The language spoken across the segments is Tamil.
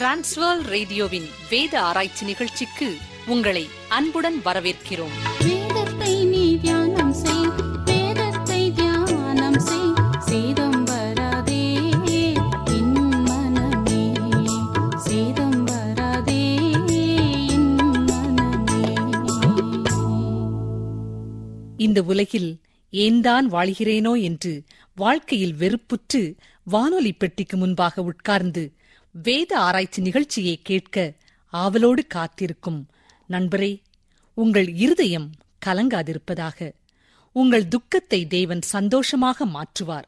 டிரான்ஸ்வர் ரேடியோவின் வேத ஆராய்ச்சி நிகழ்ச்சிக்கு உங்களை அன்புடன் வரவேற்கிறோம் வேதத்தை நீ தியானம் செய் வேதத்தை தியானம் செய் சேதம் வராதே என் மனமே சேதம் வராதே என் மனமே இந்த உலகில் ஏன்தான் வாழ்கிறேனோ என்று வாழ்க்கையில் வெறுப்புற்று வானொலி பெட்டிக்கு முன்பாக உட்கார்ந்து வேத ஆராய்ச்சி நிகழ்ச்சியை கேட்க ஆவலோடு காத்திருக்கும் நண்பரே உங்கள் இருதயம் கலங்காதிருப்பதாக உங்கள் துக்கத்தை தேவன் சந்தோஷமாக மாற்றுவார்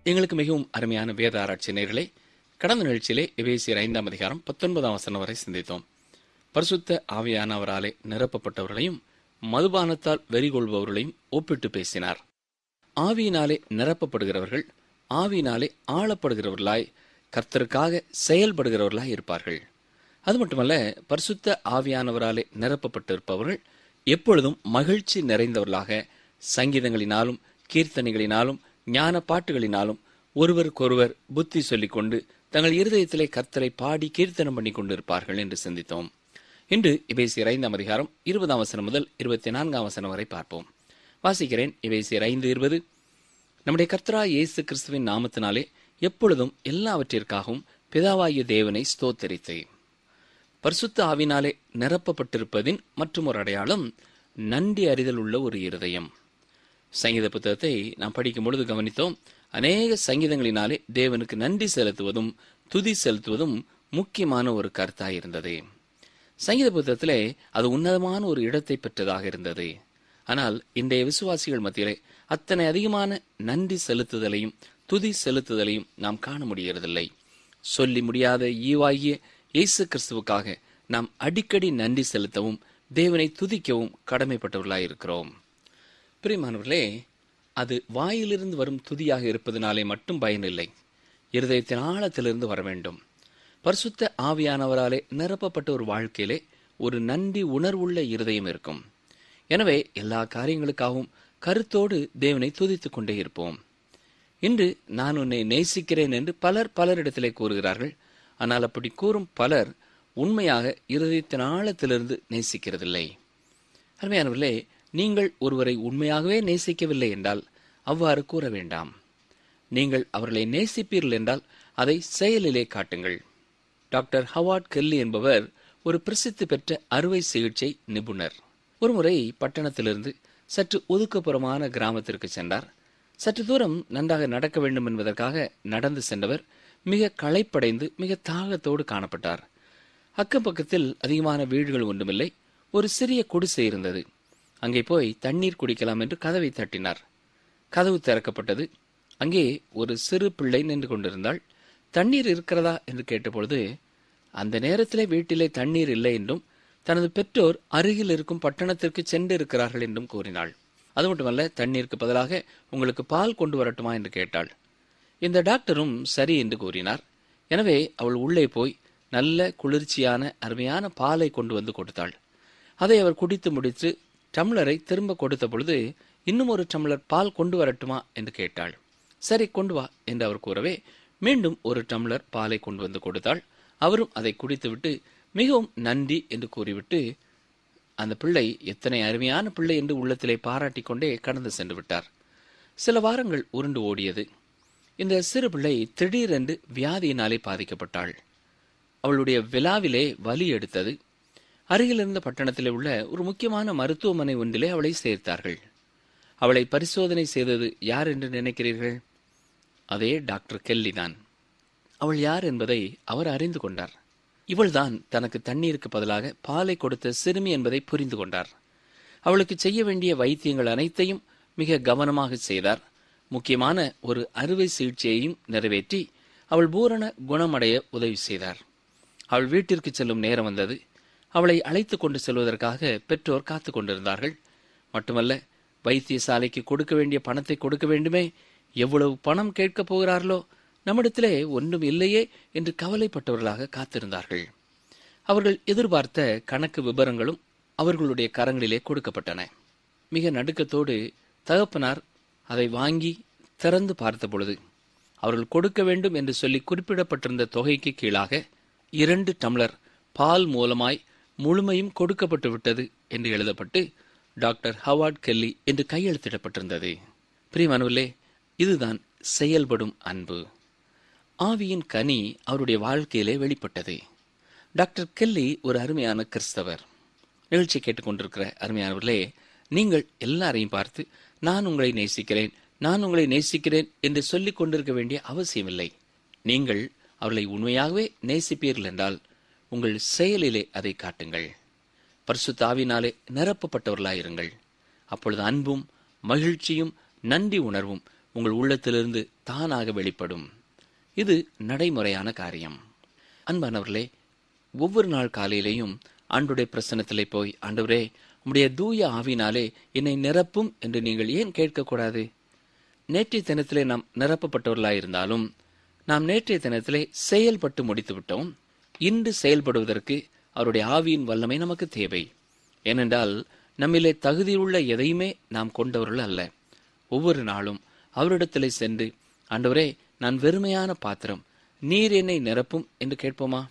எங்களுக்கு மிகவும் அருமையான வேத ஆராய்ச்சி நேர்களே கடந்த நிகழ்ச்சியிலே எபேசியர் ஐந்தாம் அதிகாரம் பத்தொன்பதாம் வசனம் வரை சிந்தித்தோம் பரிசுத்த ஆவியானவராலே நிரப்பப்பட்டவர்களையும் மதுபானத்தால் வெறிகொள்பவர்களையும் ஒப்பிட்டு பேசினார் ஆவியினாலே நிரப்பப்படுகிறவர்கள் ஆவியினாலே ஆளப்படுகிறவர்களாய் கர்த்தருக்காக செயல்படுகிறவர்களாய் இருப்பார்கள் அது மட்டுமல்ல பரிசுத்த ஆவியானவராலே நிரப்பப்பட்டிருப்பவர்கள் எப்பொழுதும் மகிழ்ச்சி நிறைந்தவர்களாக சங்கீதங்களினாலும் கீர்த்தனைகளினாலும் ஞான பாட்டுகளினாலும் ஒருவருக்கொருவர் புத்தி சொல்லிக் கொண்டு தங்கள் இருதயத்திலே கர்த்தரை பாடி கீர்த்தனம் பண்ணி கொண்டிருப்பார்கள் என்று சிந்தித்தோம் இன்று இபேசியர் ஐந்தாம் அதிகாரம் இருபதாம் வசனம் முதல் இருபத்தி நான்காம் வசனம் வரை பார்ப்போம் வாசிக்கிறேன் இபேசியர் ஐந்து இருபது நம்முடைய கர்த்தரா இயேசு கிறிஸ்துவின் நாமத்தினாலே எப்பொழுதும் எல்லாவற்றிற்காகவும் பிதாவாகிய தேவனை ஸ்தோத்தரித்தேன் பரிசுத்த ஆவினாலே நிரப்பப்பட்டிருப்பதின் மற்றும் ஒரு அடையாளம் நன்றி அறிதல் உள்ள ஒரு இருதயம் சங்கீத புத்தகத்தை நாம் படிக்கும் பொழுது கவனித்தோம் அநேக சங்கீதங்களினாலே தேவனுக்கு நன்றி செலுத்துவதும் துதி செலுத்துவதும் முக்கியமான ஒரு கருத்தாய் இருந்தது சங்கீத புத்தகத்திலே அது உன்னதமான ஒரு இடத்தை பெற்றதாக இருந்தது ஆனால் இன்றைய விசுவாசிகள் மத்தியிலே அத்தனை அதிகமான நன்றி செலுத்துதலையும் துதி செலுத்துதலையும் நாம் காண முடிகிறதில்லை சொல்லி முடியாத ஈவாகிய இயேசு கிறிஸ்துவுக்காக நாம் அடிக்கடி நன்றி செலுத்தவும் தேவனை துதிக்கவும் கடமைப்பட்டவர்களாய் இருக்கிறோம் பிரியமானவர்களே அது வாயிலிருந்து வரும் துதியாக இருப்பதனாலே மட்டும் பயனில்லை இருதயத்தின் ஆழத்திலிருந்து வர வேண்டும் பரிசுத்த ஆவியானவராலே நிரப்பப்பட்ட ஒரு வாழ்க்கையிலே ஒரு நன்றி உணர்வுள்ள இருதயம் இருக்கும் எனவே எல்லா காரியங்களுக்காகவும் கருத்தோடு தேவனை துதித்துக் கொண்டே இருப்போம் இன்று நான் உன்னை நேசிக்கிறேன் என்று பலர் பலரிடத்திலே கூறுகிறார்கள் ஆனால் அப்படி கூறும் பலர் உண்மையாக இருதயத்தின் ஆழத்திலிருந்து நேசிக்கிறதில்லை அருமையானவர்களே நீங்கள் ஒருவரை உண்மையாகவே நேசிக்கவில்லை என்றால் அவ்வாறு கூற வேண்டாம் நீங்கள் அவர்களை நேசிப்பீர்கள் என்றால் அதை செயலிலே காட்டுங்கள் டாக்டர் ஹவார்ட் கெல்லி என்பவர் ஒரு பிரசித்தி பெற்ற அறுவை சிகிச்சை நிபுணர் ஒருமுறை பட்டணத்திலிருந்து சற்று ஒதுக்குப்புறமான கிராமத்திற்கு சென்றார் சற்று தூரம் நன்றாக நடக்க வேண்டும் என்பதற்காக நடந்து சென்றவர் மிக களைப்படைந்து மிக தாகத்தோடு காணப்பட்டார் அக்கம் பக்கத்தில் அதிகமான வீடுகள் ஒன்றுமில்லை ஒரு சிறிய குடிசை இருந்தது அங்கே போய் தண்ணீர் குடிக்கலாம் என்று கதவை தட்டினார் கதவு திறக்கப்பட்டது அங்கே ஒரு சிறு பிள்ளை நின்று கொண்டிருந்தாள் தண்ணீர் இருக்கிறதா என்று கேட்டபொழுது அந்த நேரத்திலே வீட்டிலே தண்ணீர் இல்லை என்றும் தனது பெற்றோர் அருகில் இருக்கும் பட்டணத்திற்கு சென்று இருக்கிறார்கள் என்றும் கூறினாள் அது மட்டுமல்ல தண்ணீருக்கு பதிலாக உங்களுக்கு பால் கொண்டு வரட்டுமா என்று கேட்டாள் இந்த டாக்டரும் சரி என்று கூறினார் எனவே அவள் உள்ளே போய் நல்ல குளிர்ச்சியான அருமையான பாலை கொண்டு வந்து கொடுத்தாள் அதை அவர் குடித்து முடித்து டம்ளரை திரும்ப கொடுத்த பொழுது இன்னும் ஒரு டம்ளர் பால் கொண்டு வரட்டுமா என்று கேட்டாள் சரி கொண்டு வா என்று அவர் கூறவே மீண்டும் ஒரு டம்ளர் பாலை கொண்டு வந்து கொடுத்தாள் அவரும் அதை குடித்துவிட்டு மிகவும் நன்றி என்று கூறிவிட்டு அந்த பிள்ளை எத்தனை அருமையான பிள்ளை என்று உள்ளத்திலே பாராட்டிக் கொண்டே கடந்து சென்று விட்டார் சில வாரங்கள் உருண்டு ஓடியது இந்த சிறு பிள்ளை திடீரென்று வியாதியினாலே பாதிக்கப்பட்டாள் அவளுடைய விழாவிலே வலி எடுத்தது அருகில் இருந்த பட்டணத்திலே உள்ள ஒரு முக்கியமான மருத்துவமனை ஒன்றிலே அவளை சேர்த்தார்கள் அவளை பரிசோதனை செய்தது யார் என்று நினைக்கிறீர்கள் அதே டாக்டர் கெல்லி தான் அவள் யார் என்பதை அவர் அறிந்து கொண்டார் இவள்தான் தனக்கு தண்ணீருக்கு பதிலாக பாலை கொடுத்த சிறுமி என்பதை புரிந்து கொண்டார் அவளுக்கு செய்ய வேண்டிய வைத்தியங்கள் அனைத்தையும் மிக கவனமாக செய்தார் முக்கியமான ஒரு அறுவை சிகிச்சையையும் நிறைவேற்றி அவள் பூரண குணமடைய உதவி செய்தார் அவள் வீட்டிற்கு செல்லும் நேரம் வந்தது அவளை அழைத்து கொண்டு செல்வதற்காக பெற்றோர் காத்து கொண்டிருந்தார்கள் மட்டுமல்ல வைத்தியசாலைக்கு கொடுக்க வேண்டிய பணத்தை கொடுக்க வேண்டுமே எவ்வளவு பணம் கேட்கப் போகிறார்களோ நம்மிடத்திலே ஒன்றும் இல்லையே என்று கவலைப்பட்டவர்களாக காத்திருந்தார்கள் அவர்கள் எதிர்பார்த்த கணக்கு விவரங்களும் அவர்களுடைய கரங்களிலே கொடுக்கப்பட்டன மிக நடுக்கத்தோடு தகப்பனார் அதை வாங்கி திறந்து பார்த்த பொழுது அவர்கள் கொடுக்க வேண்டும் என்று சொல்லி குறிப்பிடப்பட்டிருந்த தொகைக்கு கீழாக இரண்டு டம்ளர் பால் மூலமாய் முழுமையும் கொடுக்கப்பட்டு விட்டது என்று எழுதப்பட்டு டாக்டர் ஹவார்ட் கெல்லி என்று கையெழுத்திடப்பட்டிருந்தது பிரியமானவர்களே இதுதான் செயல்படும் அன்பு ஆவியின் கனி அவருடைய வாழ்க்கையிலே வெளிப்பட்டது டாக்டர் கெல்லி ஒரு அருமையான கிறிஸ்தவர் நிகழ்ச்சி கேட்டுக்கொண்டிருக்கிற அருமையானவர்களே நீங்கள் எல்லாரையும் பார்த்து நான் உங்களை நேசிக்கிறேன் நான் உங்களை நேசிக்கிறேன் என்று சொல்லிக் கொண்டிருக்க வேண்டிய அவசியமில்லை நீங்கள் அவர்களை உண்மையாகவே நேசிப்பீர்கள் என்றால் உங்கள் செயலிலே அதை காட்டுங்கள் பரிசுத்தாவினாலே நிரப்பப்பட்டவர்களாயிருங்கள் அப்பொழுது அன்பும் மகிழ்ச்சியும் நன்றி உணர்வும் உங்கள் உள்ளத்திலிருந்து தானாக வெளிப்படும் இது நடைமுறையான காரியம் அன்பானவர்களே ஒவ்வொரு நாள் காலையிலேயும் ஆண்டுடைய பிரசன்னத்திலே போய் ஆண்டவரே உம்முடைய தூய ஆவினாலே என்னை நிரப்பும் என்று நீங்கள் ஏன் கேட்கக்கூடாது நேற்றைய தினத்திலே நாம் நிரப்பப்பட்டவர்களாயிருந்தாலும் நாம் நேற்றைய தினத்திலே செயல்பட்டு முடித்து விட்டோம் இன்று செயல்படுவதற்கு அவருடைய ஆவியின் வல்லமை நமக்கு தேவை ஏனென்றால் நம்மிலே தகுதியுள்ள எதையுமே நாம் கொண்டவர்கள் அல்ல ஒவ்வொரு நாளும் அவரிடத்திலே சென்று ஆண்டவரே நான் வெறுமையான பாத்திரம் நீர் என்னை நிரப்பும் என்று கேட்போமா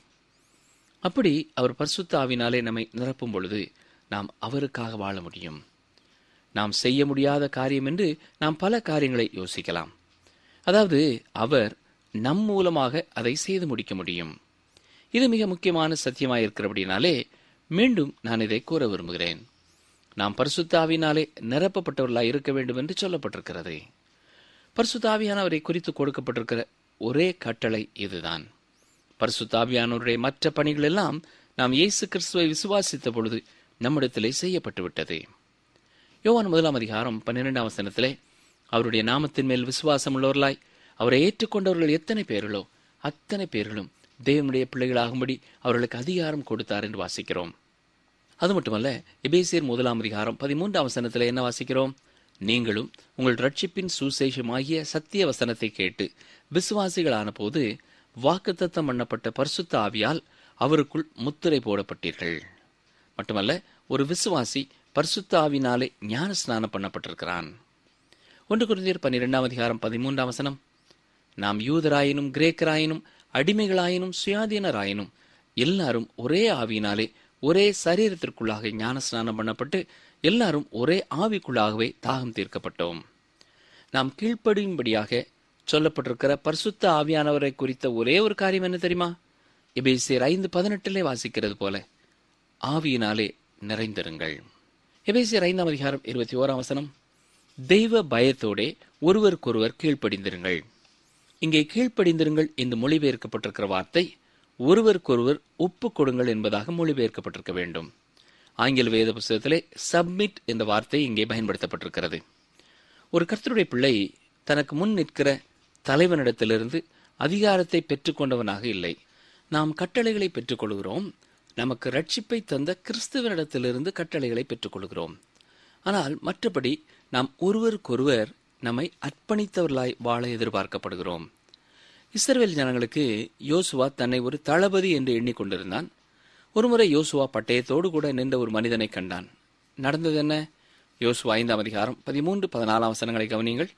அப்படி அவர் பரிசுத்த ஆவினாலே நம்மை நிரப்பும் பொழுது நாம் அவருக்காக வாழ முடியும் நாம் செய்ய முடியாத காரியம் என்று நாம் பல காரியங்களை யோசிக்கலாம் அதாவது அவர் நம் மூலமாக அதை செய்து முடிக்க முடியும் இது மிக முக்கியமான சத்தியமாயிருக்கிறபடினாலே மீண்டும் நான் இதை கூற விரும்புகிறேன் நாம் பரிசுத்தாவினாலே நிரப்பப்பட்டவர்களாய் இருக்க வேண்டும் என்று சொல்லப்பட்டிருக்கிறது பரிசுத்தாவியானவரை குறித்து கொடுக்கப்பட்டிருக்கிற ஒரே கட்டளை இதுதான் பரிசுத்தாவியானவருடைய மற்ற பணிகள் எல்லாம் நாம் இயேசு கிறிஸ்துவை விசுவாசித்த பொழுது நம்மிடத்திலே செய்யப்பட்டு விட்டது யோவான் முதலாம் அதிகாரம் பன்னிரெண்டாம் வசனத்திலே அவருடைய நாமத்தின் மேல் விசுவாசம் உள்ளவர்களாய் அவரை ஏற்றுக்கொண்டவர்கள் எத்தனை பேர்களோ அத்தனை பேர்களும் தேவனுடைய பிள்ளைகளாகும்படி அவர்களுக்கு அதிகாரம் கொடுத்தார் என்று வாசிக்கிறோம் அது மட்டுமல்ல எபேசியர் முதலாம் அதிகாரம் பதிமூன்றாம் வசனத்தில் என்ன வாசிக்கிறோம் நீங்களும் உங்கள் ரட்சிப்பின் சுசேஷமாகிய சத்திய வசனத்தை கேட்டு விசுவாசிகளான போது வாக்குத்தத்தம் பண்ணப்பட்ட பரிசுத்த ஆவியால் அவருக்குள் முத்திரை போடப்பட்டீர்கள் மட்டுமல்ல ஒரு விசுவாசி பரிசுத்த ஆவினாலே ஞான ஸ்நானம் பண்ணப்பட்டிருக்கிறான் ஒன்று குருந்தியர் பன்னிரெண்டாம் அதிகாரம் பதிமூன்றாம் வசனம் நாம் யூதராயினும் கிரேக்கராயினும் அடிமைகளாயினும் சுயாதீனராயினும் எல்லாரும் ஒரே ஆவியினாலே ஒரே சரீரத்திற்குள்ளாக ஞான ஸ்நானம் பண்ணப்பட்டு எல்லாரும் ஒரே ஆவிக்குள்ளாகவே தாகம் தீர்க்கப்பட்டோம் நாம் கீழ்ப்படியும்படியாக சொல்லப்பட்டிருக்கிற பரிசுத்த ஆவியானவரை குறித்த ஒரே ஒரு காரியம் என்ன தெரியுமா எபேசியர் ஐந்து பதினெட்டிலே வாசிக்கிறது போல ஆவியினாலே நிறைந்திருங்கள் எபேசியர் ஐந்தாம் அதிகாரம் இருபத்தி ஓராம் வசனம் தெய்வ பயத்தோடே ஒருவருக்கொருவர் கீழ்ப்படிந்திருங்கள் இங்கே கீழ்ப்படிந்திருங்கள் என்று மொழிபெயர்க்கப்பட்டிருக்கிற வார்த்தை ஒருவருக்கொருவர் ஒப்பு கொடுங்கள் என்பதாக மொழிபெயர்க்கப்பட்டிருக்க வேண்டும் ஆங்கில வேத புஸ்தகத்திலே சப்மிட் என்ற வார்த்தை இங்கே பயன்படுத்தப்பட்டிருக்கிறது ஒரு கர்த்தருடைய பிள்ளை தனக்கு முன் நிற்கிற தலைவனிடத்திலிருந்து அதிகாரத்தை பெற்றுக்கொண்டவனாக இல்லை நாம் கட்டளைகளை பெற்றுக்கொள்கிறோம் நமக்கு ரட்சிப்பை தந்த கிறிஸ்துவனிடத்திலிருந்து கட்டளைகளை பெற்றுக்கொள்கிறோம் ஆனால் மற்றபடி நாம் ஒருவருக்கொருவர் நம்மை அர்ப்பணித்தவர்களாய் வாழ எதிர்பார்க்கப்படுகிறோம் இஸ்ரவேல் ஜனங்களுக்கு யோசுவா தன்னை ஒரு தளபதி என்று எண்ணிக்கொண்டிருந்தான் ஒருமுறை யோசுவா பட்டயத்தோடு கூட நின்ற ஒரு மனிதனை கண்டான் நடந்தது என்ன யோசுவா ஐந்தாம் அதிகாரம் பதிமூன்று பதினாலாம் வசனங்களை கவனியுங்கள்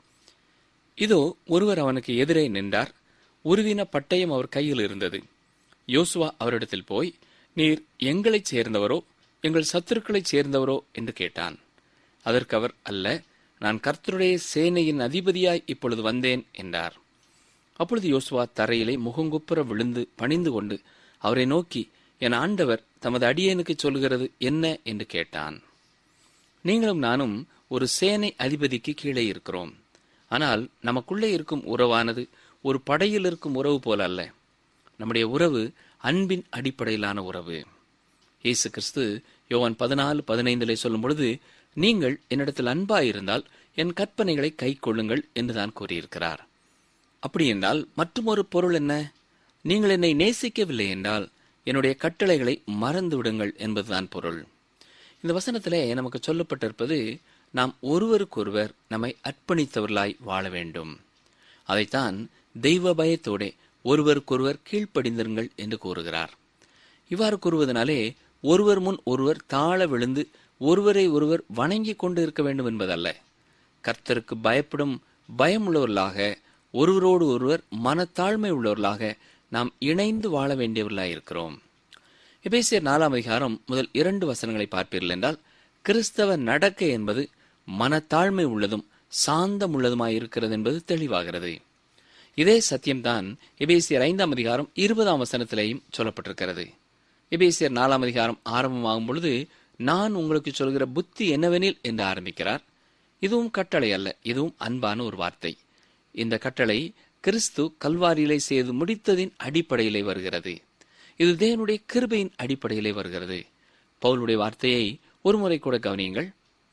இதோ ஒருவர் அவனுக்கு எதிரே நின்றார் உருவின பட்டயம் அவர் கையில் இருந்தது யோசுவா அவரிடத்தில் போய் நீர் எங்களைச் சேர்ந்தவரோ எங்கள் சத்துருக்களைச் சேர்ந்தவரோ என்று கேட்டான் அதற்கு அவர் அல்ல நான் கர்த்தருடைய சேனையின் அதிபதியாய் இப்பொழுது வந்தேன் என்றார் அப்பொழுது யோசுவா தரையிலே முகங்குப்புற விழுந்து பணிந்து கொண்டு அவரை நோக்கி என் ஆண்டவர் தமது அடியேனுக்கு சொல்கிறது என்ன என்று கேட்டான் நீங்களும் நானும் ஒரு சேனை அதிபதிக்கு கீழே இருக்கிறோம் ஆனால் நமக்குள்ளே இருக்கும் உறவானது ஒரு படையில் இருக்கும் உறவு போல அல்ல நம்முடைய உறவு அன்பின் அடிப்படையிலான உறவு இயேசு கிறிஸ்து யோவான் பதினாலு பதினைந்திலே சொல்லும் பொழுது நீங்கள் என்னிடத்தில் அன்பாயிருந்தால் என் கற்பனைகளை கை கொள்ளுங்கள் என்றுதான் கூறியிருக்கிறார் அப்படி என்றால் மற்றும் ஒரு பொருள் என்ன நீங்கள் என்னை நேசிக்கவில்லை என்றால் என்னுடைய கட்டளைகளை மறந்து விடுங்கள் என்பதுதான் பொருள் இந்த வசனத்திலே நமக்கு சொல்லப்பட்டிருப்பது நாம் ஒருவருக்கொருவர் நம்மை அர்ப்பணித்தவர்களாய் வாழ வேண்டும் அதைத்தான் தெய்வ பயத்தோட ஒருவருக்கொருவர் கீழ்ப்படிந்திருங்கள் என்று கூறுகிறார் இவ்வாறு கூறுவதனாலே ஒருவர் முன் ஒருவர் தாழ விழுந்து ஒருவரை ஒருவர் வணங்கிக் கொண்டு இருக்க வேண்டும் என்பதல்ல கர்த்தருக்கு பயப்படும் பயமுள்ளவர்களாக ஒருவரோடு ஒருவர் மனத்தாழ்மை உள்ளவர்களாக நாம் இணைந்து வாழ வேண்டியவர்களாக இருக்கிறோம் எபேசியர் நாலாம் அதிகாரம் முதல் இரண்டு வசனங்களை பார்ப்பீர்கள் என்றால் கிறிஸ்தவ நடக்கை என்பது மனத்தாழ்மை உள்ளதும் சாந்தம் உள்ளதுமாய் இருக்கிறது என்பது தெளிவாகிறது இதே சத்தியம்தான் எபேசியர் ஐந்தாம் அதிகாரம் இருபதாம் வசனத்திலேயும் சொல்லப்பட்டிருக்கிறது எபேசியர் நாலாம் அதிகாரம் ஆரம்பமாகும் பொழுது நான் உங்களுக்கு சொல்கிற புத்தி என்னவெனில் என்று ஆரம்பிக்கிறார் இதுவும் கட்டளை அல்ல இதுவும் அன்பான ஒரு வார்த்தை இந்த கட்டளை கிறிஸ்து கல்வாரியிலே செய்து முடித்ததின் அடிப்படையிலே வருகிறது இது தேவனுடைய கிருபையின் அடிப்படையிலே வருகிறது பவுலுடைய வார்த்தையை ஒருமுறை கூட கவனியுங்கள்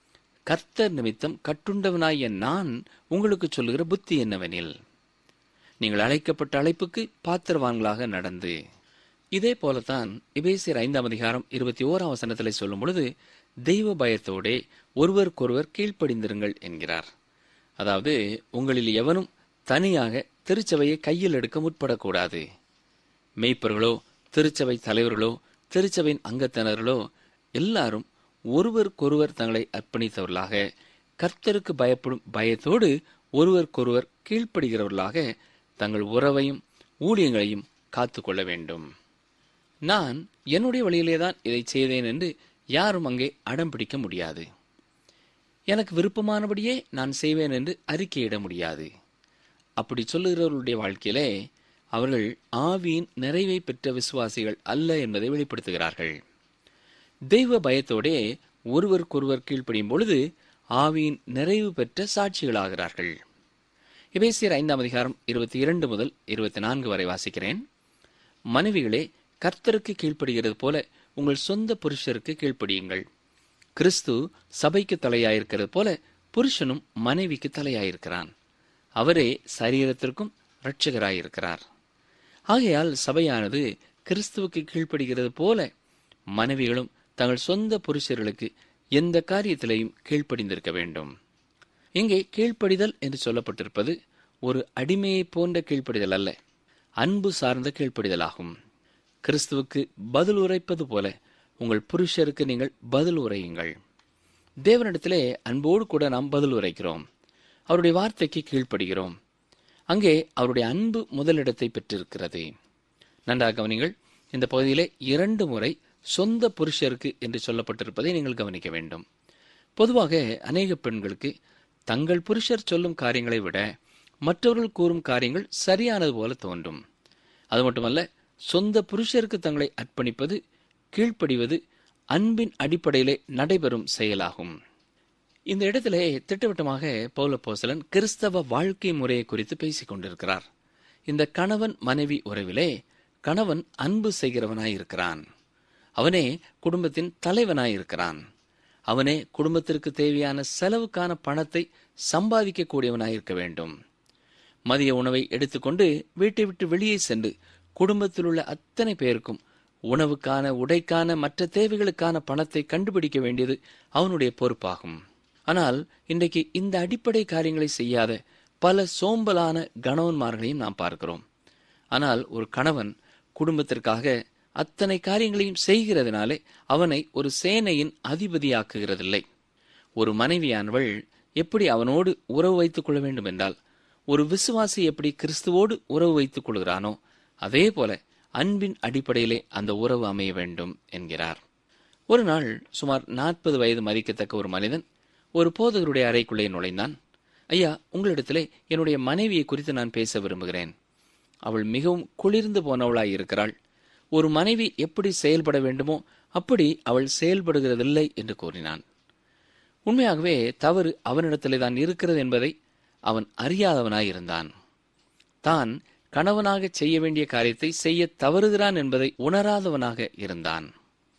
கர்த்தர் நிமித்தம் கட்டுண்டவனாகிய நான் உங்களுக்கு சொல்லுகிற புத்தி என்னவெனில் நீங்கள் அழைக்கப்பட்ட அழைப்புக்கு பாத்திரவான்களாக நடந்து இதே போலத்தான் எபேசியர் ஐந்தாம் அதிகாரம் இருபத்தி ஓராம் வசனத்திலே சொல்லும் பொழுது தெய்வ பயத்தோடே ஒருவருக்கொருவர் கீழ்ப்படிந்திருங்கள் என்கிறார் அதாவது உங்களில் எவனும் தனியாக திருச்சபையை கையில் எடுக்க முற்படக்கூடாது மெய்ப்பர்களோ திருச்சபை தலைவர்களோ திருச்சபையின் அங்கத்தினர்களோ எல்லாரும் ஒருவருக்கொருவர் தங்களை அர்ப்பணித்தவர்களாக கர்த்தருக்கு பயப்படும் பயத்தோடு ஒருவருக்கொருவர் கீழ்ப்படுகிறவர்களாக தங்கள் உறவையும் ஊழியங்களையும் காத்துக்கொள்ள வேண்டும் நான் என்னுடைய வழியிலே தான் இதை செய்தேன் என்று யாரும் அங்கே அடம் பிடிக்க முடியாது எனக்கு விருப்பமானபடியே நான் செய்வேன் என்று அறிக்கையிட முடியாது அப்படி சொல்லுகிறவர்களுடைய வாழ்க்கையிலே அவர்கள் ஆவியின் நிறைவை பெற்ற விசுவாசிகள் அல்ல என்பதை வெளிப்படுத்துகிறார்கள் தெய்வ பயத்தோடே ஒருவருக்கொருவர் கீழ்ப்படியும் பொழுது ஆவியின் நிறைவு பெற்ற சாட்சிகளாகிறார்கள் எபேசியர் ஐந்தாம் அதிகாரம் இருபத்தி இரண்டு முதல் இருபத்தி நான்கு வரை வாசிக்கிறேன் மனைவிகளே கர்த்தருக்கு கீழ்ப்படுகிறது போல உங்கள் சொந்த புருஷருக்கு கீழ்ப்படியுங்கள் கிறிஸ்து சபைக்கு தலையாயிருக்கிறது போல புருஷனும் மனைவிக்கு தலையாயிருக்கிறான் அவரே சரீரத்திற்கும் இரட்சகராயிருக்கிறார் ஆகையால் சபையானது கிறிஸ்துவுக்கு கீழ்ப்படுகிறது போல மனைவிகளும் தங்கள் சொந்த புருஷர்களுக்கு எந்த காரியத்திலையும் கீழ்ப்படிந்திருக்க வேண்டும் இங்கே கீழ்ப்படிதல் என்று சொல்லப்பட்டிருப்பது ஒரு அடிமையை போன்ற கீழ்ப்படிதல் அல்ல அன்பு சார்ந்த கீழ்ப்படிதலாகும் கிறிஸ்துவுக்கு பதில் உரைப்பது போல உங்கள் புருஷருக்கு நீங்கள் பதில் உரையுங்கள் தேவனிடத்திலே அன்போடு கூட நாம் பதில் உரைக்கிறோம் அவருடைய வார்த்தைக்கு கீழ்ப்படுகிறோம் அங்கே அவருடைய அன்பு முதலிடத்தை பெற்றிருக்கிறது நன்றாக கவனிங்கள் இந்த பகுதியிலே இரண்டு முறை சொந்த புருஷருக்கு என்று சொல்லப்பட்டிருப்பதை நீங்கள் கவனிக்க வேண்டும் பொதுவாக அநேக பெண்களுக்கு தங்கள் புருஷர் சொல்லும் காரியங்களை விட மற்றவர்கள் கூறும் காரியங்கள் சரியானது போல தோன்றும் அது மட்டுமல்ல சொந்த புருஷருக்கு தங்களை அர்ப்பணிப்பது கீழ்ப்படிவது அன்பின் அடிப்படையிலே நடைபெறும் செயலாகும் இந்த இடத்திலே திட்டவட்டமாக பௌலப்போசலன் கிறிஸ்தவ வாழ்க்கை முறையை குறித்து பேசிக் கொண்டிருக்கிறார் இந்த கணவன் மனைவி உறவிலே கணவன் அன்பு செய்கிறவனாயிருக்கிறான் அவனே குடும்பத்தின் தலைவனாயிருக்கிறான் அவனே குடும்பத்திற்கு தேவையான செலவுக்கான பணத்தை சம்பாதிக்க கூடியவனாயிருக்க வேண்டும் மதிய உணவை எடுத்துக்கொண்டு வீட்டை விட்டு வெளியே சென்று குடும்பத்தில் உள்ள அத்தனை பேருக்கும் உணவுக்கான உடைக்கான மற்ற தேவைகளுக்கான பணத்தை கண்டுபிடிக்க வேண்டியது அவனுடைய பொறுப்பாகும் ஆனால் இன்றைக்கு இந்த அடிப்படை காரியங்களை செய்யாத பல சோம்பலான கணவன்மார்களையும் நாம் பார்க்கிறோம் ஆனால் ஒரு கணவன் குடும்பத்திற்காக அத்தனை காரியங்களையும் செய்கிறதுனாலே அவனை ஒரு சேனையின் அதிபதியாக்குகிறதில்லை ஒரு மனைவியானவள் எப்படி அவனோடு உறவு வைத்துக் கொள்ள வேண்டும் என்றால் ஒரு விசுவாசி எப்படி கிறிஸ்துவோடு உறவு வைத்துக் கொள்கிறானோ அதே போல அன்பின் அடிப்படையிலே அந்த உறவு அமைய வேண்டும் என்கிறார் ஒரு நாள் சுமார் நாற்பது வயது மதிக்கத்தக்க ஒரு மனிதன் ஒரு போதகருடைய அறைக்குள்ளே நுழைந்தான் ஐயா உங்களிடத்திலே என்னுடைய மனைவியை குறித்து நான் பேச விரும்புகிறேன் அவள் மிகவும் குளிர்ந்து போனவளாய் இருக்கிறாள் ஒரு மனைவி எப்படி செயல்பட வேண்டுமோ அப்படி அவள் செயல்படுகிறதில்லை என்று கூறினான் உண்மையாகவே தவறு அவனிடத்திலே தான் இருக்கிறது என்பதை அவன் அறியாதவனாய் இருந்தான் தான் கணவனாக செய்ய வேண்டிய காரியத்தை செய்ய தவறுகிறான் என்பதை உணராதவனாக இருந்தான்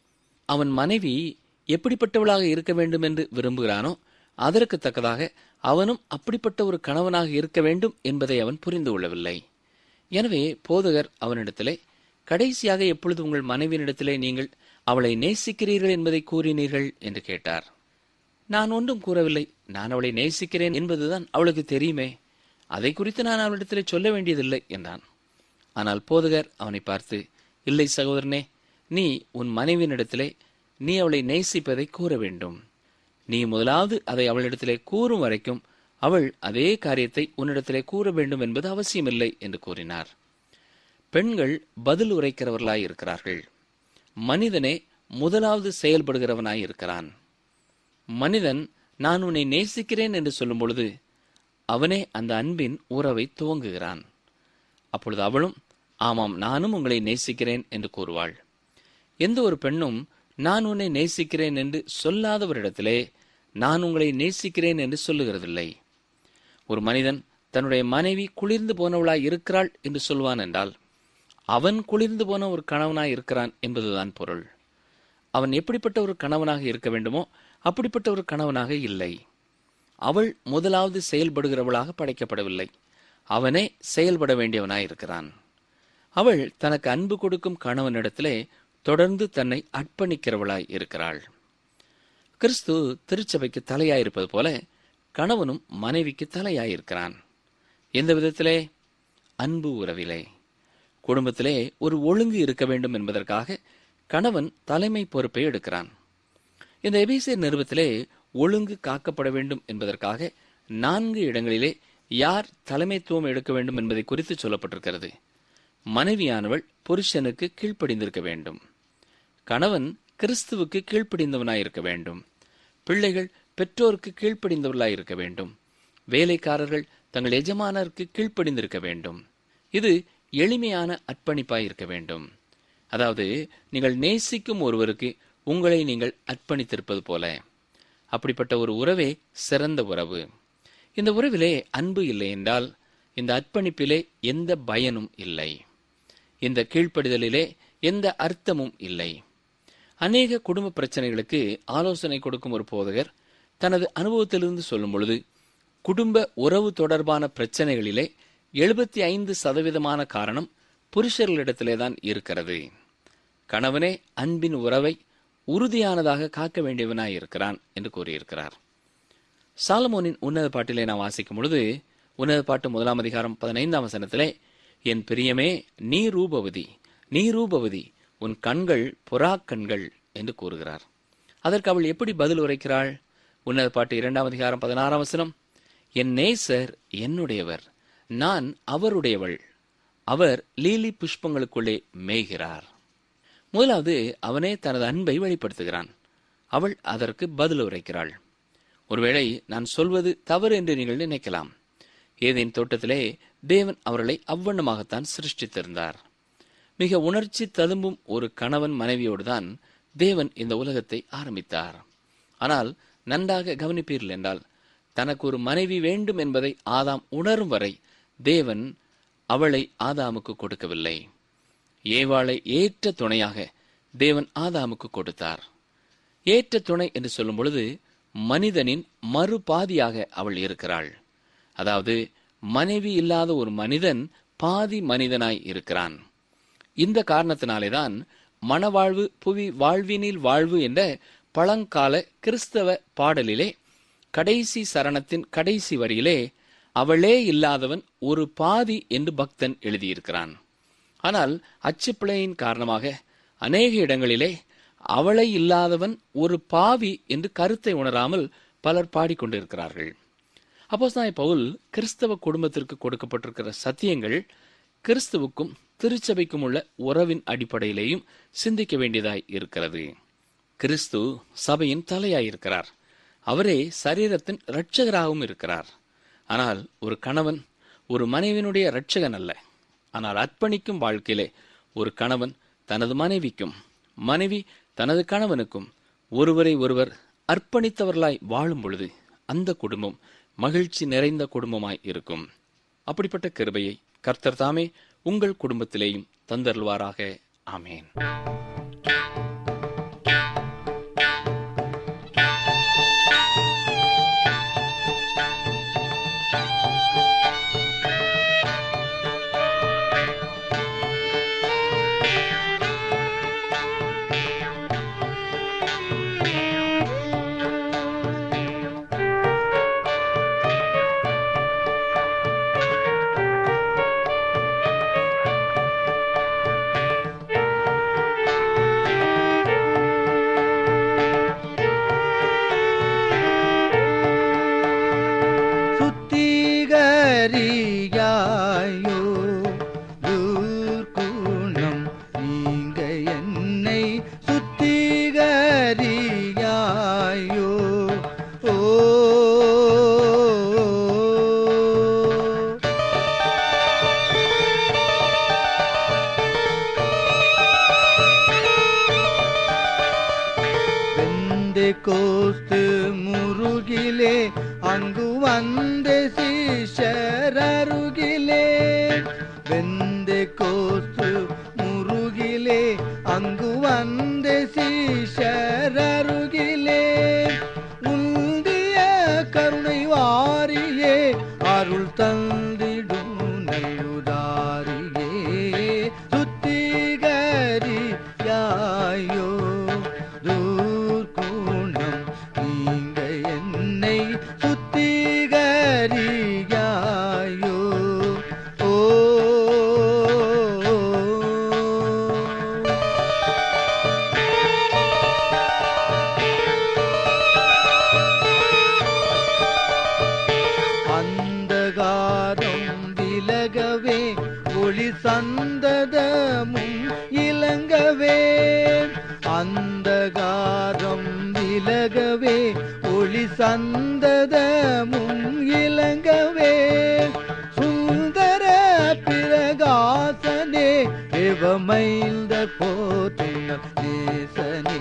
அவன் மனைவி எப்படிப்பட்டவளாக இருக்க வேண்டும் என்று விரும்புகிறானோ அதற்கு தக்கதாக அவனும் அப்படிப்பட்ட ஒரு கணவனாக இருக்க வேண்டும் என்பதை அவன் புரிந்து கொள்ளவில்லை எனவே போதகர் அவனிடத்திலே கடைசியாக எப்பொழுது உங்கள் மனைவியினிடத்திலே நீங்கள் அவளை நேசிக்கிறீர்கள் என்பதை கூறினீர்கள் என்று கேட்டார் நான் ஒன்றும் கூறவில்லை நான் அவளை நேசிக்கிறேன் என்பதுதான் அவளுக்கு தெரியுமே அதை குறித்து நான் அவளிடத்திலே சொல்ல வேண்டியதில்லை என்றான் ஆனால் போதகர் அவனை பார்த்து இல்லை சகோதரனே நீ உன் மனைவியினிடத்திலே நீ அவளை நேசிப்பதை கூற வேண்டும் நீ முதலாவது அதை அவளிடத்திலே கூறும் வரைக்கும் அவள் அதே காரியத்தை உன்னிடத்திலே கூற வேண்டும் என்பது அவசியமில்லை என்று கூறினார் பெண்கள் பதில் உரைக்கிறவர்களாய் இருக்கிறார்கள் மனிதனே முதலாவது செயல்படுகிறவனாய் இருக்கிறான் மனிதன் நான் உன்னை நேசிக்கிறேன் என்று சொல்லும் பொழுது அவனே அந்த அன்பின் உறவை துவங்குகிறான் அப்பொழுது அவளும் ஆமாம் நானும் உங்களை நேசிக்கிறேன் என்று கூறுவாள் எந்த ஒரு பெண்ணும் நான் உன்னை நேசிக்கிறேன் என்று சொல்லாதவரிடத்திலே நான் உங்களை நேசிக்கிறேன் என்று சொல்லுகிறதில்லை ஒரு மனிதன் தன்னுடைய மனைவி குளிர்ந்து போனவளாய் இருக்கிறாள் என்று சொல்வான் என்றால் அவன் குளிர்ந்து போன ஒரு கணவனாய் இருக்கிறான் என்பதுதான் பொருள் அவன் எப்படிப்பட்ட ஒரு கணவனாக இருக்க வேண்டுமோ அப்படிப்பட்ட ஒரு கணவனாக இல்லை அவள் முதலாவது செயல்படுகிறவளாக படைக்கப்படவில்லை அவனே செயல்பட வேண்டியவனாய் இருக்கிறான் அவள் தனக்கு அன்பு கொடுக்கும் கணவனிடத்திலே தொடர்ந்து தன்னை அர்ப்பணிக்கிறவளாய் இருக்கிறாள் கிறிஸ்து திருச்சபைக்கு தலையாயிருப்பது போல கணவனும் மனைவிக்கு தலையாயிருக்கிறான் எந்த விதத்திலே அன்பு உறவிலே குடும்பத்திலே ஒரு ஒழுங்கு இருக்க வேண்டும் என்பதற்காக கணவன் தலைமை பொறுப்பை எடுக்கிறான் இந்த எபிசேர் நிறுவத்திலே ஒழுங்கு காக்கப்பட வேண்டும் என்பதற்காக நான்கு இடங்களிலே யார் தலைமைத்துவம் எடுக்க வேண்டும் என்பதை குறித்து சொல்லப்பட்டிருக்கிறது மனைவியானவள் புருஷனுக்கு கீழ்ப்படிந்திருக்க வேண்டும் கணவன் கிறிஸ்துவுக்கு கீழ்ப்படிந்தவனாயிருக்க வேண்டும் பிள்ளைகள் பெற்றோருக்கு கீழ்ப்படிந்தவர்களாயிருக்க வேண்டும் வேலைக்காரர்கள் தங்கள் எஜமானருக்கு கீழ்ப்படிந்திருக்க வேண்டும் இது எளிமையான அர்ப்பணிப்பாய் இருக்க வேண்டும் அதாவது நீங்கள் நேசிக்கும் ஒருவருக்கு உங்களை நீங்கள் அர்ப்பணித்திருப்பது போல அப்படிப்பட்ட ஒரு உறவே சிறந்த உறவு இந்த உறவிலே அன்பு இல்லை என்றால் இந்த அர்ப்பணிப்பிலே எந்த பயனும் இல்லை இந்த கீழ்ப்படிதலிலே எந்த அர்த்தமும் இல்லை அநேக குடும்ப பிரச்சனைகளுக்கு ஆலோசனை கொடுக்கும் ஒரு போதகர் தனது அனுபவத்திலிருந்து சொல்லும் பொழுது குடும்ப உறவு தொடர்பான பிரச்சனைகளிலே எழுபத்தி ஐந்து சதவீதமான காரணம் புருஷர்களிடத்திலே தான் இருக்கிறது கணவனே அன்பின் உறவை உறுதியானதாக காக்க வேண்டியவனாய் இருக்கிறான் என்று கூறியிருக்கிறார் சாலமோனின் உன்னத பாட்டிலே நாம் வாசிக்கும் பொழுது உன்னத பாட்டு முதலாம் அதிகாரம் பதினைந்தாம் வசனத்திலே என் பிரியமே நீ ரூபவதி நீ ரூபவதி உன் கண்கள் புறா கண்கள் என்று கூறுகிறார் அதற்கு அவள் எப்படி பதில் உரைக்கிறாள் உன்னத பாட்டு இரண்டாம் அதிகாரம் பதினாறாம் வசனம் என் நேசர் என்னுடையவர் நான் அவருடையவள் அவர் லீலி புஷ்பங்களுக்குள்ளே மேய்கிறார் முதலாவது அவனே தனது அன்பை வெளிப்படுத்துகிறான் அவள் அதற்கு பதில் உரைக்கிறாள் ஒருவேளை நான் சொல்வது தவறு என்று நீங்கள் நினைக்கலாம் ஏதேன் தோட்டத்திலே தேவன் அவர்களை அவ்வண்ணமாகத்தான் சிருஷ்டித்திருந்தார் மிக உணர்ச்சி ததும்பும் ஒரு கணவன் மனைவியோடுதான் தேவன் இந்த உலகத்தை ஆரம்பித்தார் ஆனால் நன்றாக கவனிப்பீர்கள் என்றால் தனக்கு ஒரு மனைவி வேண்டும் என்பதை ஆதாம் உணரும் வரை தேவன் அவளை ஆதாமுக்கு கொடுக்கவில்லை ஏவாளை ஏற்ற துணையாக தேவன் ஆதாமுக்கு கொடுத்தார் ஏற்ற துணை என்று சொல்லும் பொழுது மனிதனின் மறுபாதியாக அவள் இருக்கிறாள் அதாவது மனைவி இல்லாத ஒரு மனிதன் பாதி மனிதனாய் இருக்கிறான் இந்த காரணத்தினாலேதான் மணவாழ்வு புவி வாழ்வினில் வாழ்வு என்ற பழங்கால கிறிஸ்தவ பாடலிலே கடைசி சரணத்தின் கடைசி வரியிலே அவளே இல்லாதவன் ஒரு பாதி என்று பக்தன் எழுதியிருக்கிறான் ஆனால் அச்சுப்பிழையின் காரணமாக அநேக இடங்களிலே அவளை இல்லாதவன் ஒரு பாவி என்று கருத்தை உணராமல் பலர் பாடிக்கொண்டிருக்கிறார்கள் அப்போஸ்தாய் பவுல் கிறிஸ்தவ குடும்பத்திற்கு கொடுக்கப்பட்டிருக்கிற சத்தியங்கள் கிறிஸ்துவுக்கும் திருச்சபைக்கும் உள்ள உறவின் அடிப்படையிலேயும் சிந்திக்க வேண்டியதாய் இருக்கிறது கிறிஸ்து சபையின் தலையாயிருக்கிறார் அவரே சரீரத்தின் இரட்சகராகவும் இருக்கிறார் ஆனால் ஒரு கணவன் ஒரு மனைவியினுடைய இரட்சகன் அல்ல ஆனால் அர்ப்பணிக்கும் வாழ்க்கையிலே ஒரு கணவன் தனது மனைவிக்கும் மனைவி தனது கணவனுக்கும் ஒருவரை ஒருவர் அர்ப்பணித்தவர்களாய் வாழும் பொழுது அந்த குடும்பம் மகிழ்ச்சி நிறைந்த குடும்பமாய் இருக்கும் அப்படிப்பட்ட கிருபையை கர்த்தர் தாமே உங்கள் குடும்பத்திலேயும் தந்தருள்வாராக ஆமேன் சுத்திகரியாயோ துர்க்குணம் நீங்க என்னை சுத்திகரியாயோ ஓ வெந்தே கோஸ்து முருகிலே அங்கு வந்த சீஷரருகிலே வெந்தே கோஸ்து முருகிலே அங்கு வந்த சீஷரருகிலே அருள் தந்திடும் நல்லுதாரியே சுத்திகரி யாயோ தூர்குணம் நீங்க என்னை சுத்திகரியாயோ ஓ அந்தகாரம் விலகவே ஒளி சந்ததமும் இலங்கவே அந்தகாரம் விலகவே ஒளி சந்ததமும் இலங்கவே சுந்தர பிரகாசனே தேவமைந்த போத்தும் நேசனே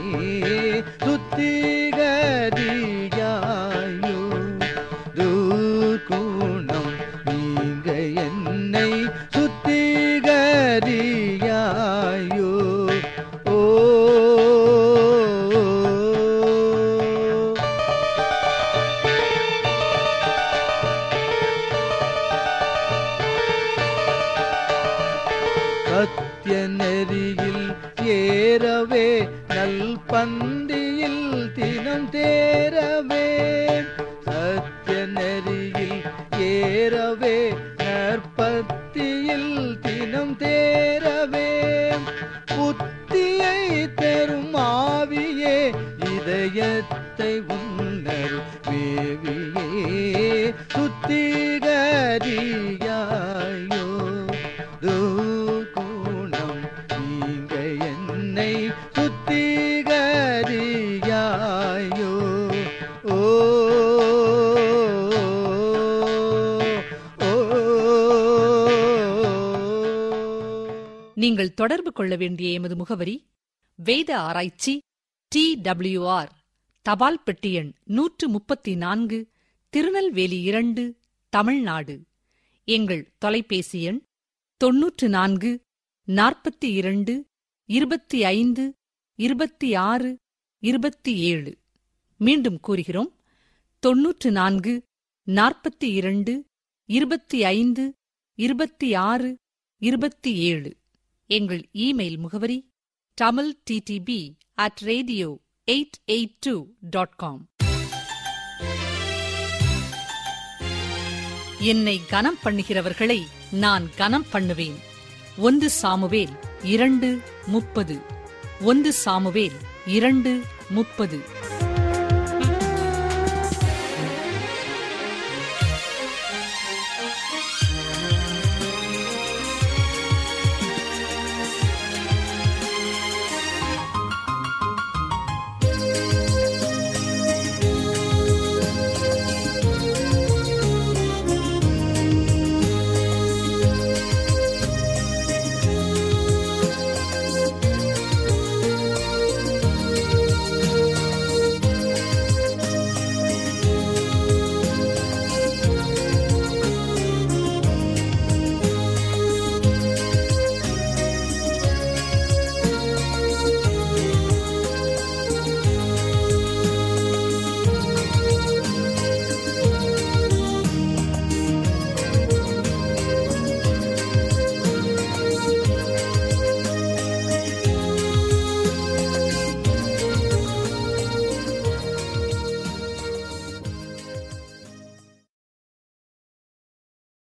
சுத்திகரியாயோ துர்குணம் நீங்க என்னை சுத்திகரியாயோ ஓ சத்திய நெறியில் ஏறவே நல் பந்தியில் தினம் தேரவே சத்திய நெறியில் ஏறவே நற்பத்தியில் தினம் தேரவே புத்தியை தரும் ஆவியே இதயத்தை உன்னரு வேவியே சுத்திகரியாயோ துகுணம் நீங்க என்னை சுத்திகரியாயோ ஓ ஓ நீங்கள் தொடர்பு கொள்ள வேண்டிய எமது முகவரி வேத ஆராய்ச்சி டி டபிள்யூஆர் தபால் பெட்டி எண் நூற்று முப்பத்தி நான்கு திருநெல்வேலி இரண்டு தமிழ்நாடு எங்கள் தொலைபேசி எண் தொன்னூற்று நான்கு நாற்பத்தி இரண்டு இருபத்தி ஐந்து இருபத்தி ஆறு இருபத்தி ஏழு மீண்டும் கூறுகிறோம் தொன்னூற்று நான்கு நாற்பத்தி இரண்டு இருபத்தி ஐந்து இருபத்தி ஆறு இருபத்தி ஏழு எங்கள் இமெயில் முகவரி Tamil DTP at radio eight eight two dot com என்னை கனம் பண்ணுகிறவர்களை நான் கனம் பண்ணுவேன் ஒன்று சாமுவேல் இரண்டு முப்பது ஒன்று சாமுவேல் இரண்டு முப்பது